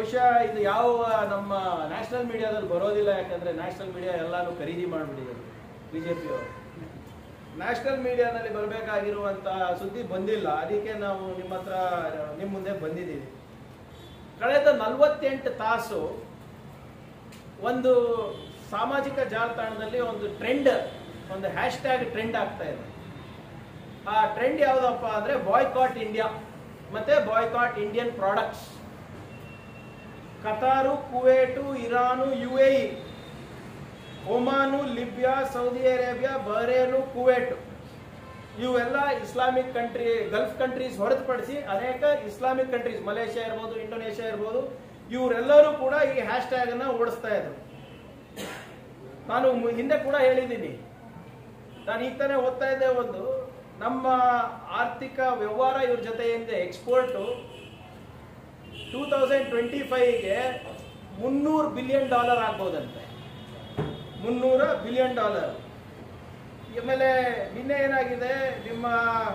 ಬಹುಶಃ ಇದು ಯಾವ ನಮ್ಮ ನ್ಯಾಷನಲ್ ಮೀಡಿಯಾದಲ್ಲಿ ಬರೋದಿಲ್ಲ ಯಾಕಂದ್ರೆ ನ್ಯಾಷನಲ್ ಮೀಡಿಯಾ ಎಲ್ಲಾನು ಖರೀದಿ ಮಾಡಿಬಿಟ್ಟಿದ್ದಾರೆ ಬಿಜೆಪಿಯವರು ನ್ಯಾಷನಲ್ ಮೀಡಿಯಾನಲ್ಲಿ ಬರಬೇಕಾಗಿರುವಂತ ಸುದ್ದಿ ಬಂದಿಲ್ಲ ಅದಕ್ಕೆ ನಾವು ನಿಮ್ಮ ಹತ್ರ ನಿಮ್ಮ ಮುಂದೆ ಬಂದಿದ್ದೀವಿ ಕಳೆದ ನಲವತ್ತೆಂಟು ತಾಸು ಒಂದು ಸಾಮಾಜಿಕ ಜಾಲತಾಣದಲ್ಲಿ ಒಂದು ಟ್ರೆಂಡ್ ಒಂದು ಹ್ಯಾಶ್ ಟ್ಯಾಗ್ ಟ್ರೆಂಡ್ ಆಗ್ತಾ ಇದೆ ಆ ಟ್ರೆಂಡ್ ಯಾವುದಪ್ಪ ಅಂದ್ರೆ ಬಾಯ್ಕಾಟ್ ಇಂಡಿಯಾ ಮತ್ತೆ boycott Indian products Qatar Kuwait Iran U A Oman Libya Saudi Arabia Bahrain Kuwait ಇವೆಲ್ಲ ಇಸ್ಲಾಮಿಕ್ ಕಂಟ್ರಿ ಗಲ್ಫ್ ಕಂಟ್ರೀಸ್ ಹೊರತುಪಡಿಸಿ ಅನೇಕ ಇಸ್ಲಾಮಿಕ್ ಕಂಟ್ರೀಸ್ ಮಲೇಷ್ಯಾ ಇರ್ಬೋದು ಇಂಡೋನೇಷ್ಯಾ ಇರ್ಬೋದು ಇವರೆಲ್ಲರೂ ಕೂಡ ಈ ಹ್ಯಾಶ್ ಟ್ಯಾಗ್ ಅನ್ನ ಓಡಿಸ್ತಾ ಇದ್ರು ನಾನು ಮು- ಹಿಂದೆ ಕೂಡ ಹೇಳಿದ್ದೀನಿ ನಾನು ಈಗ ತಾನೇ ಓದ್ತಾ ಇದ್ದೆ ಒಂದು ನಮ್ಮ ಆರ್ಥಿಕ ವ್ಯವಹಾರ ಇವ್ರ ಜೊತೆಯಿಂದ ಎಕ್ಸ್ಪೋರ್ಟು ಟೂ ತೌಸಂಡ್ ಟ್ವೆಂಟಿ ಫೈವ್ಗೆ ಮುನ್ನೂರು ಬಿಲಿಯನ್ ಡಾಲರ್ ಆಗ್ಬೋದಂತೆ ಮುನ್ನೂರ ಬಿಲಿಯನ್ ಡಾಲರ್ ಆಮೇಲೆ ನಿನ್ನೆ ಏನಾಗಿದೆ ನಿಮ್ಮ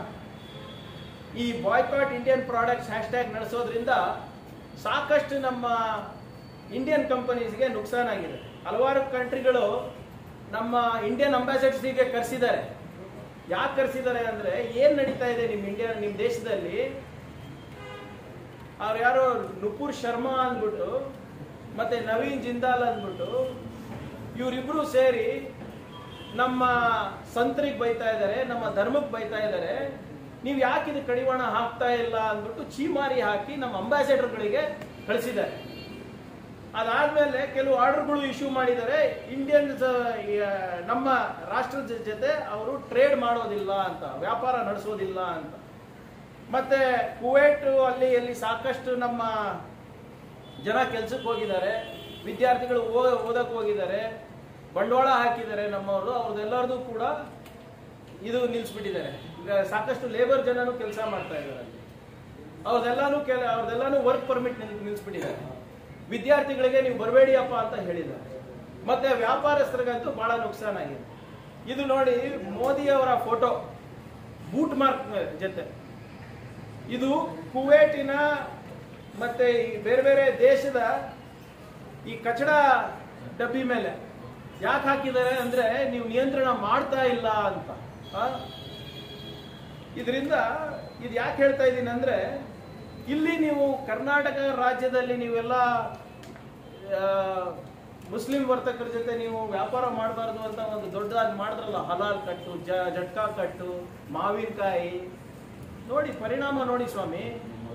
ಈ ಬಾಯ್ಕಾಟ್ ಇಂಡಿಯನ್ ಪ್ರಾಡಕ್ಟ್ಸ್ ಹ್ಯಾಶ್ಟ್ಯಾಗ್ ನಡೆಸೋದ್ರಿಂದ ಸಾಕಷ್ಟು ನಮ್ಮ ಇಂಡಿಯನ್ ಕಂಪನೀಸ್ಗೆ ನುಕ್ಸಾನ್ ಆಗಿದೆ ಹಲವಾರು ಕಂಟ್ರಿಗಳು ನಮ್ಮ ಇಂಡಿಯನ್ ಅಂಬಾಸಡರ್ಸ್ಗೆ ಕರೆಸಿದ್ದಾರೆ ಯಾಕೆ ಕರೆಸಿದ್ದಾರೆ ಅಂದ್ರೆ ಏನ್ ನಡೀತಾ ಇದೆ ನಿಮ್ಮ ಇಂಡಿಯಾ ನಿಮ್ಮ ದೇಶದಲ್ಲಿ ಅವ್ರು ಯಾರೋ ನುಪುರ್ ಶರ್ಮಾ ಅಂದ್ಬಿಟ್ಟು ಮತ್ತೆ ನವೀನ್ ಜಿಂದಾಲ್ ಅಂದ್ಬಿಟ್ಟು ಇವರಿಬ್ರು ಸೇರಿ ನಮ್ಮ ಸಂತರಿಗೆ ಬೈತಾ ಇದ್ದಾರೆ ನಮ್ಮ ಧರ್ಮಕ್ಕೆ ಬೈತಾ ಇದ್ದಾರೆ ನೀವು ಯಾಕೆ ಇದು ಕಡಿವಾಣ ಹಾಕ್ತಾ ಇಲ್ಲ ಅಂದ್ಬಿಟ್ಟು ಚೀಮಾರಿ ಹಾಕಿ ನಮ್ಮ ಅಂಬಾಸಡರ್ಗಳಿಗೆ ಕಳಿಸಿದ್ದಾರೆ ಅದಾದ್ಮೇಲೆ ಕೆಲವು ಆರ್ಡರ್ಗಳು ಇಶ್ಯೂ ಮಾಡಿದ್ದಾರೆ ಇಂಡಿಯನ್ಸ್ ನಮ್ಮ ರಾಷ್ಟ್ರದ ಜೊತೆ ಅವರು ಟ್ರೇಡ್ ಮಾಡೋದಿಲ್ಲ ಅಂತ ವ್ಯಾಪಾರ ನಡೆಸೋದಿಲ್ಲ ಅಂತ ಮತ್ತೆ ಕುವೈಟ್ ಅಲ್ಲಿ ಅಲ್ಲಿ ಸಾಕಷ್ಟು ನಮ್ಮ ಜನ ಕೆಲ್ಸಕ್ಕೆ ಹೋಗಿದ್ದಾರೆ ವಿದ್ಯಾರ್ಥಿಗಳು ಓ- ಓದಕ್ಕೆ ಹೋಗಿದ್ದಾರೆ ಬಂಡವಾಳ ಹಾಕಿದ್ದಾರೆ ನಮ್ಮವರು ಅವ್ರದ್ದೆಲ್ಲರದು ಕೂಡ ಇದು ನಿಲ್ಸ್ಬಿಟ್ಟಿದ್ದಾರೆ ಈಗ ಸಾಕಷ್ಟು ಲೇಬರ್ ಜನನು ಕೆಲಸ ಮಾಡ್ತಾ ಇದ್ದಾರೆ ಅಲ್ಲಿ ಅವ್ರದೆಲ್ಲಾನು ಕೆಲ ಅವ್ರದೆಲ್ಲಾನು ವರ್ಕ್ ಪರ್ಮಿಟ್ ನಿಲ್ಸ್ಬಿಟ್ಟಿದ್ದಾರೆ ವಿದ್ಯಾರ್ಥಿಗಳಿಗೆ ನೀವು ಬರಬೇಡಿಯಪ್ಪ ಅಂತ ಹೇಳಿದ್ದಾರೆ ಮತ್ತೆ ವ್ಯಾಪಾರಸ್ಥರಿಗಂತೂ ಬಹಳ ನುಕ್ಸಾನ್ ಆಗಿದೆ ಇದು ನೋಡಿ ಮೋದಿ ಅವರ ಫೋಟೋ ಬೂಟ್ ಮಾರ್ಕ್ ಜೊತೆ ಇದು ಕುವೇಟಿನ ಮತ್ತೆ ಈ ಬೇರೆ ಬೇರೆ ದೇಶದ ಈ ಕಚಡ ಡಬ್ಬಿ ಮೇಲೆ ಯಾಕೆ ಹಾಕಿದ್ದಾರೆ ಅಂದ್ರೆ ನೀವು ನಿಯಂತ್ರಣ ಮಾಡ್ತಾ ಇಲ್ಲ ಅಂತ ಆ? ಇದರಿಂದ ಇದು ಯಾಕೆ ಹೇಳ್ತಾ ಇದ್ದೀನಿ ಅಂದ್ರೆ ಇಲ್ಲಿ ನೀವು ಕರ್ನಾಟಕ ರಾಜ್ಯದಲ್ಲಿ ನೀವೆಲ್ಲ ಆ, ಮುಸ್ಲಿಂ ವರ್ತಕರ ಜೊತೆ ನೀವು ವ್ಯಾಪಾರ ಮಾಡಬಾರ್ದು ಅಂತ ಒಂದು ದೊಡ್ಡದಾಗಿ ಮಾಡಿದ್ರಲ್ಲ ಹಲಾಲ್ ಕಟ್ಟು ಜ ಜಟ್ಕಾ ಕಟ್ಟು ಮಾವಿನಕಾಯಿ ನೋಡಿ ಪರಿಣಾಮ ನೋಡಿ ಸ್ವಾಮಿ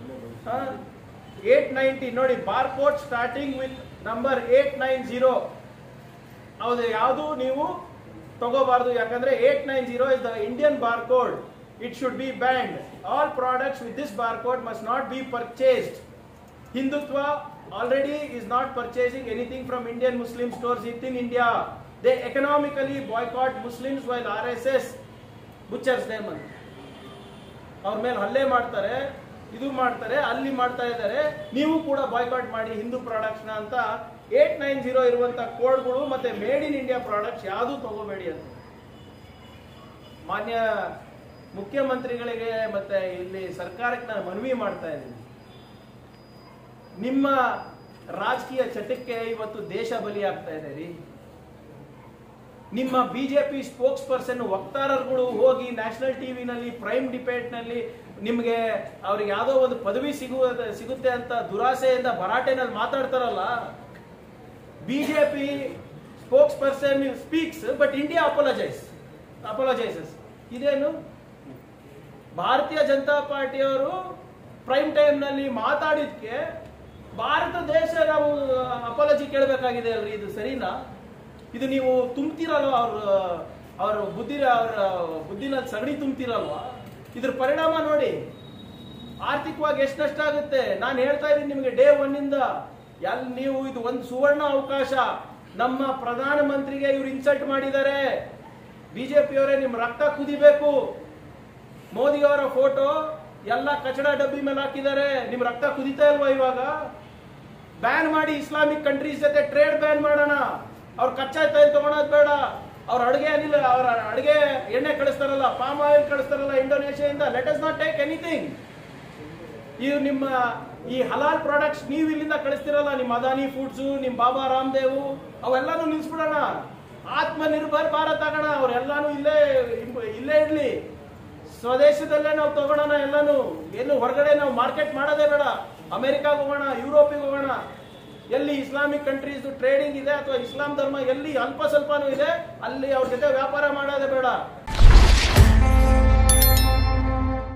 ಏಟ್ ನೈಂಟಿ ನೋಡಿ bar code starting with number eight nine zero ಹೌದು ಯಾವುದು ನೀವು ತಗೋಬಾರ್ದು ಯಾಕಂದ್ರೆ eight nine zero is the Indian bar code it should be banned all products with this bar code must not be purchased Hindutva already is not purchasing anything from Indian Muslim stores it in India they economically boycott Muslims while R S S butchers name ಅಂತ ಅವ್ರ ಮೇಲೆ ಹಲ್ಲೆ ಮಾಡ್ತಾರೆ ಇದು ಮಾಡ್ತಾರೆ ಅಲ್ಲಿ ಮಾಡ್ತಾ ಇದ್ದಾರೆ ನೀವು ಕೂಡ ಬಾಯ್ಕಾಟ್ ಮಾಡಿ ಹಿಂದೂ ಪ್ರಾಡಕ್ಟ್ಸ್ನ ಅಂತ ಏಟ್ ನೈನ್ ಜೀರೋ ಇರುವಂತ ಕೋಡ್ಗಳು ಮತ್ತೆ ಮೇಡ್ ಇನ್ ಇಂಡಿಯಾ ಪ್ರಾಡಕ್ಟ್ಸ್ ಯಾವುದು ತಗೋಬೇಡಿ ಅಂತ ಮಾನ್ಯ ಮುಖ್ಯಮಂತ್ರಿಗಳಿಗೆ ಮತ್ತೆ ಇಲ್ಲಿ ಸರ್ಕಾರಕ್ಕೆ ನಾನು ಮನವಿ ಮಾಡ್ತಾ ಇದ್ದೀನಿ ನಿಮ್ಮ ರಾಜಕೀಯ ಚಟಕ್ಕೆ ಇವತ್ತು ದೇಶ ಬಲಿಯಾಗ್ತಾ ಇದೆ ರೀ ನಿಮ್ಮ ಬಿಜೆಪಿ ಸ್ಪೋಕ್ಸ್ ಪರ್ಸನ್ ವಕ್ತಾರರುಗಳು ಹೋಗಿ ನ್ಯಾಷನಲ್ ಟಿವಿನಲ್ಲಿ ಪ್ರೈಮ್ ಡಿಬೇಟ್ ನಲ್ಲಿ ನಿಮ್ಗೆ ಅವ್ರಿಗೆ ಯಾವ್ದೋ ಒಂದು ಪದವಿ ಸಿಗುವ ಸಿಗುತ್ತೆ ಅಂತ ದುರಾಸೆಯಿಂದ ಭರಾಟೆನಲ್ಲಿ ಮಾತಾಡ್ತಾರಲ್ಲ BJP spokesperson speaks but India apologizes apologizes ಇದೇನು ಭಾರತೀಯ ಜನತಾ ಪಾರ್ಟಿಯವರು ಪ್ರೈಮ್ ಟೈಮ್ ನಲ್ಲಿ ಮಾತಾಡಿದ್ಕೆ ಭಾರತ ದೇಶ ನಾವು ಅಪಾಲಜಿ ಕೇಳಬೇಕಾಗಿದೆ ಅಲ್ರಿ ಇದು ಸರಿನಾ ಇದು ನೀವು ತುಂಬ್ತಿರಲ್ವ ಅವ್ರ ಅವ್ರ ಬುದ್ಧಿ ಅವ್ರ ಬುದ್ಧಿನ ಸಗಣಿ ತುಂಬ್ತಿರಲ್ವಾ ಇದ್ರ ಪರಿಣಾಮ ನೋಡಿ ಆರ್ಥಿಕವಾಗಿ ಎಷ್ಟು ನಷ್ಟ ಆಗುತ್ತೆ ನಾನು ಹೇಳ್ತಾ ಇದ್ದೀನಿ ನಿಮಗೆ ಡೇ ಒನ್ ಇಂದ ಎಲ್ ನೀವು ಇದು ಒಂದು ಸುವರ್ಣ ಅವಕಾಶ ನಮ್ಮ ಪ್ರಧಾನ ಮಂತ್ರಿಗೆ ಇವ್ರು ಇನ್ಸಲ್ಟ್ ಮಾಡಿದ್ದಾರೆ ಬಿಜೆಪಿಯವರೇ ನಿಮ್ ರಕ್ತ ಕುದಿಬೇಕು ಮೋದಿ ಅವರ ಫೋಟೋ ಎಲ್ಲ ಕಚಡ ಡಬ್ಬಿ ಮೇಲೆ ಹಾಕಿದ್ದಾರೆ ನಿಮ್ ರಕ್ತ ಕುದಿತಾ ಇಲ್ವಾ ಇವಾಗ ಬ್ಯಾನ್ ಮಾಡಿ ಇಸ್ಲಾಮಿಕ್ ಕಂಟ್ರೀಸ್ ಜೊತೆ ಟ್ರೇಡ್ ಬ್ಯಾನ್ ಮಾಡೋಣ ಅವ್ರ ಕಚ್ಚಾ ತೈಲ್ ತಗೊಳೋದ್ ಬೇಡ ಅವ್ರ ಅಡುಗೆ ಅನಿಲ ಅವ್ರ ಅಡುಗೆ ಎಣ್ಣೆ ಕಳಿಸ್ತಾರಲ್ಲ ಪಾಮ್ ಆಯಿಲ್ ಕಳಿಸ್ತಾರಲ್ಲ ಇಂಡೋನೇಷಿಯಾದಿಂದ let us not take anything ಇದು ನಿಮ್ಮ ಈ ಹಲಾಲ್ ಪ್ರಾಡಕ್ಟ್ಸ್ ನೀವು ಇಲ್ಲಿಂದ ಕಳಿಸ್ತಿರಲ್ಲ ನಿಮ್ಮ ಅದಾನಿ ಫುಡ್ಸು ನಿಮ್ಮ ಬಾಬಾ ರಾಮದೇವು ಅವೆಲ್ಲಾನು ನಿಲ್ಸ್ಬಿಡೋಣ ಆತ್ಮನಿರ್ಭರ್ ಭಾರತ್ ಆಗೋಣ ಅವರೆಲ್ಲಾನು ಇಲ್ಲೇ ಇಂಪ್- ಇಲ್ಲೇ ಇಡ್ಲಿ ಸ್ವದೇಶದಲ್ಲೇ ನಾವು ತಗೊಳೋಣ ಎಲ್ಲಾನು ಏನು ಹೊರಗಡೆ ನಾವು ಮಾರ್ಕೆಟ್ ಮಾಡೋದೇ ಬೇಡ ಅಮೆರಿಕಾಗೆ ಹೋಗೋಣ ಯುರೋಪಿಗೆ ಹೋಗೋಣ ಎಲ್ಲಿ ಇಸ್ಲಾಮಿಕ್ ಕಂಟ್ರೀಸ್ ಟ್ರೇಡಿಂಗ್ ಇದೆ ಅಥವಾ ಇಸ್ಲಾಂ ಧರ್ಮ ಎಲ್ಲಿ ಅಲ್ಪ ಸ್ವಲ್ಪನೂ ಇದೆ ಅಲ್ಲಿ ಅವ್ರ ಜೊತೆ ವ್ಯಾಪಾರ ಮಾಡೋದೇ ಬೇಡ